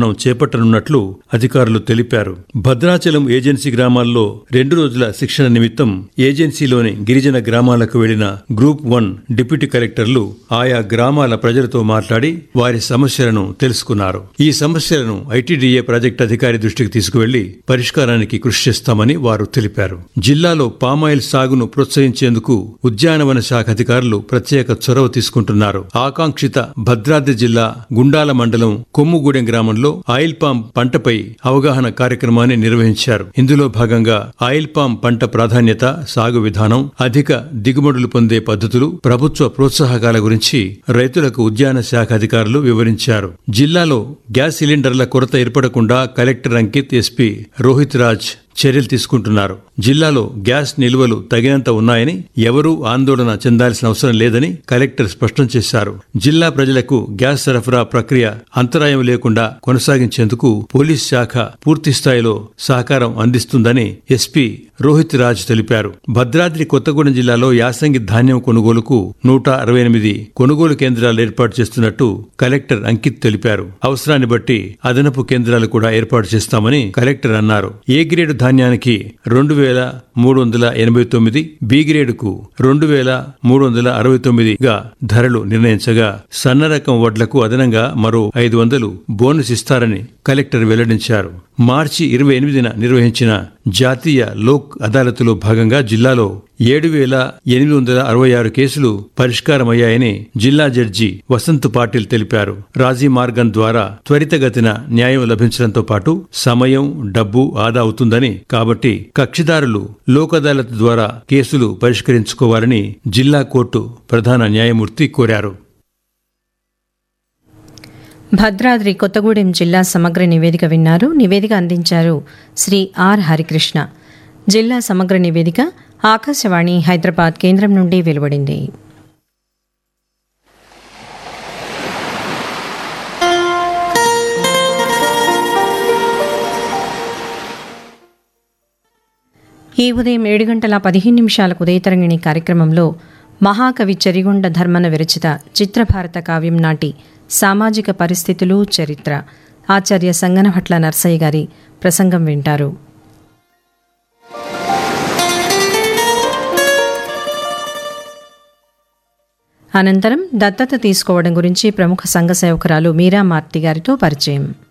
నిర్మాణం చేపట్టనున్నట్లు అధికారులు తెలిపారు భద్రాచలం ఏజెన్సీ గ్రామాల్లో రెండు రోజుల శిక్షణ నిమిత్తం ఏజెన్సీలోని గిరిజన గ్రామాలకు వెళ్లిన గ్రూప్ వన్ డిప్యూటీ కలెక్టర్లు ఆయా గ్రామాల ప్రజలతో మాట్లాడి వారి సమస్యలను తెలుసుకున్నారు ఈ సమస్యలను ఐటీడీఏ ప్రాజెక్టు అధికారి దృష్టికి తీసుకువెళ్లి పరిష్కారానికి కృషి చేస్తామని వారు తెలిపారు జిల్లాలో పామాయిల్ సాగును ప్రోత్సహించేందుకు ఉద్యానవన శాఖ అధికారులు ప్రత్యేక చొరవ తీసుకుంటున్నారు ఆకాంక్షిత భద్రాద్రి జిల్లా గుండాల మండలం కొమ్ముగూడెం గ్రామంలో ఆయిల్ పామ్ పంటపై అవగాహన కార్యక్రమాన్ని నిర్వహించారు ఇందులో భాగంగా ఆయిల్ పామ్ పంట ప్రాధాన్యత సాగు విధానం అధిక దిగుబడులు పొందే పద్ధతులు ప్రభుత్వ ప్రోత్సాహకాల గురించి రైతులకు ఉద్యాన శాఖ అధికారులు వివరించారు జిల్లాలో గ్యాస్ సిలిండర్ల కొరత ఏర్పడకుండా కలెక్టర్ అంకిత్ ఎస్పీ రోహిత్ రాజ్ చర్యలు తీసుకుంటున్నారు జిల్లాలో గ్యాస్ నిల్వలు తగినంత ఉన్నాయని ఎవరూ ఆందోళన చెందాల్సిన అవసరం లేదని కలెక్టర్ స్పష్టం చేశారు జిల్లా ప్రజలకు గ్యాస్ సరఫరా ప్రక్రియ అంతరాయం లేకుండా కొనసాగించేందుకు పోలీస్ శాఖ పూర్తి స్థాయిలో సహకారం అందిస్తుందని ఎస్పీ రోహిత్ రాజ్ తెలిపారు భద్రాద్రి కొత్తగూడెం జిల్లాలో యాసంగి ధాన్యం కొనుగోలుకు నూట అరవై ఎనిమిది కొనుగోలు కేంద్రాలు ఏర్పాటు చేస్తున్నట్టు కలెక్టర్ అంకిత్ తెలిపారు అవసరాన్ని బట్టి అదనపు కేంద్రాలు కూడా ఏర్పాటు చేస్తామని కలెక్టర్ అన్నారు ఏ గ్రేడ్ ధాన్యానికి రెండు వేల మూడు వందల ఎనభై తొమ్మిది బి గ్రేడ్కు రెండు వేల మూడు వందల అరవై తొమ్మిదిగా ధరలు నిర్ణయించగా సన్న రకం వడ్లకు అదనంగా మరో ఐదు వందలు బోనస్ ఇస్తారని కలెక్టర్ వెల్లడించారు మార్చి ఇరవై ఎనిమిదిన నిర్వహించిన జాతీయ లోక్ అదాలత్లో భాగంగా జిల్లాలో ఏడు వేల ఎనిమిది వందల అరవై ఆరు కేసులు పరిష్కారమయ్యాయని జిల్లా జడ్జి వసంత్ పాటిల్ తెలిపారు రాజీ మార్గం ద్వారా త్వరితగతిన న్యాయం లభించడంతో పాటు సమయం డబ్బు ఆదా అవుతుందని కాబట్టి కక్షిదారులు లోక్ అదాలత్ ద్వారా కేసులు పరిష్కరించుకోవాలని జిల్లా కోర్టు ప్రధాన న్యాయమూర్తి కోరారు భద్రాద్రి కొత్తగూడెం జిల్లా సమగ్ర నివేదిక విన్నారు నివేదిక అందించారు శ్రీ ఆర్ హరికృష్ణ జిల్లా సమగ్ర నివేదిక ఆకాశవాణి హైదరాబాద్ కేంద్రం నుండి వెలువడింది ఈ ఉదయం ఏడు గంటల పదిహేను నిమిషాలకు ఉదయతరంగిణి కార్యక్రమంలో మహాకవి చెరిగొండ ధర్మన విరచిత చిత్రభారత కావ్యం నాటి సామాజిక పరిస్థితులు చరిత్ర ఆచార్య సంగనభట్ల నర్సయ్య గారి ప్రసంగం వింటారు అనంతరం దత్తత తీసుకోవడం గురించి ప్రముఖ సంఘ సేవకురాలు మీరా మార్తి గారితో పరిచయం